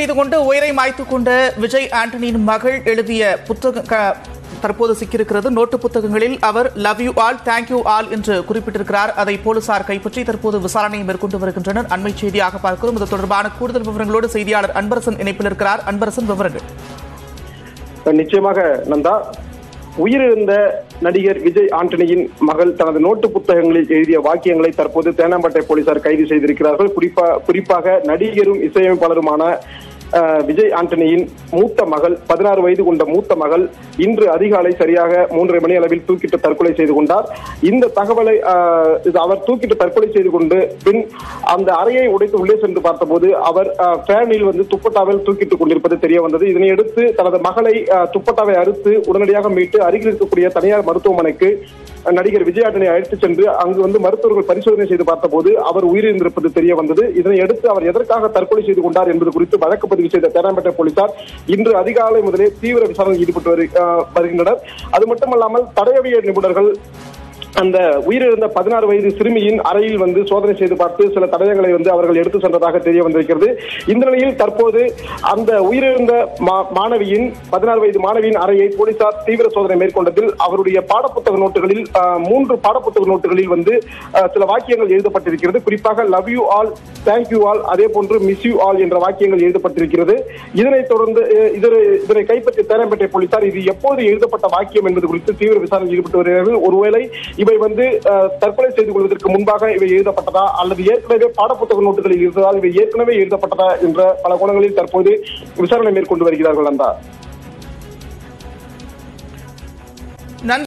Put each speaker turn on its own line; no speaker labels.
செய்து கொண்டு உயிரை மாய்த்துக் கொண்ட விஜய் ஆண்டனியின் மகள் எழுதிய புத்தக க- தற்போது சிக்கியிருக்கிறது நோட்டு புத்தகங்களில் அவர் love you all thank you all என்று குறிப்பிட்டிருக்கிறார் அதை போலீசார் கைப்பற்றி தற்போது விசாரணையை மேற்கொண்டு வருகின்றனர் அண்மை செய்தியாக பார்க்கிறோம் இது தொடர்பான கூடுதல் விவரங்களோடு செய்தியாளர் அன்பரசன் இணைப்பில் இருக்கிறார் அன்பரசன் விவரங்கள்
நிச்சயமாக நந்தா உயிரிழந்த நடிகர் விஜய் ஆண்டனியின் மகள் தனது நோட்டு புத்தகங்களில் எழுதிய வாக்கியங்களை தற்போது தேனாம்பேட்டை போலீசார் கைது செய்திருக்கிறார்கள் குறிப்பா குறிப்பாக நடிகரும் இசையமைப்பாளருமான அஹ், விஜய் ஆண்டனியின் மூத்த மகள் பதினாறு வயது கொண்ட மூத்த மகள் இன்று அதிகாலை சரியாக மூன்றரை மணி அளவில் தூக்கிட்டு தற்கொலை செய்து கொண்டார் இந்த தகவலை அஹ், இது அவர் தூக்கிட்டு தற்கொலை செய்து கொண்டு பின் அந்த அறையை உடைத்து உள்ளே சென்று பார்த்தபோது அவர் அஹ், ஃபேனில் வந்து துப்பட்டாவில் தூக்கிட்டுக் கொண்டிருப்பது தெரிய வந்தது இதனையடுத்து தனது மகளை அஹ், துப்பட்டாவை அறுத்து உடனடியாக மீட்டு அருகில் இருக்கக்கூடிய தனியார் மருத்துவமனைக்கு அஹ், நடிகர் விஜய் ஆண்டனை அழைத்து சென்று அங்கு வந்து மருத்துவர்கள் பரிசோதனை செய்து பார்த்தபோது அவர் உயிரிழந்திருப்பது தெரிய வந்தது இதனை அடுத்து அவர் எதற்காக தற்கொலை செய்து கொண்டார் என்பது குறித்து வழக்கு பதிவு செய்த தேனாம்பேட்டை போலீசார் இன்று அதிகாலை முதலே தீவிர விசாரணையில் ஈடுபட்டு வரு- அஹ், வருகின்றனர் அது மட்டுமல்லாமல் தடயவியல் நிபுணர்கள் அந்த உயிரிழந்த பதினாறு வயது சிறுமியின் அறையில் வந்து சோதனை செய்து பார்த்து சில தடயங்களை வந்து அவர்கள் எடுத்து சென்றதாக தெரிய வந்திருக்கிறது இந்த நிலையில் தற்போது அந்த உயிரிழந்த மா- மாணவியின் பதினாறு வயது மாணவியின் அறையை போலீசார் தீவிர சோதனை மேற்கொண்டதில் அவருடைய பாடப்புத்தக நோட்டுகளில் ஆஹ், மூன்று பாடப்புத்தக நோட்டுகளில் வந்து ஆஹ், சில வாக்கியங்கள் எழுதப்பட்டிருக்கிறது குறிப்பாக love you all thank you all அதே போன்று மிஸ் யூ ஆல் என்ற வாக்கியங்கள் எழுதப்பட்டிருக்கிறது இதனைத் தொடர்ந்து அஹ், இதனை இதனை கைப்பற்றிய தேனாம்பேட்டை போலீசார் இது எப்போது எழுதப்பட்ட வாக்கியம் என்பது குறித்து தீவிர விசாரணையில் ஈடுபட்டு வருகிறார்கள் ஒருவேளை இவை வந்து அஹ், தற்கொலை செய்து கொள்வதற்கு முன்பாக இவை எழுதப்பட்டதா அல்லது ஏற்கனவே பாடப்புத்தக நோட்டுகளில் இருந்ததால் இவை ஏற்கனவே எழுதப்பட்டதா என்ற பல கோணங்களில் தற்போது விசாரணை மேற்கொண்டு வருகிறார்கள் நந்தா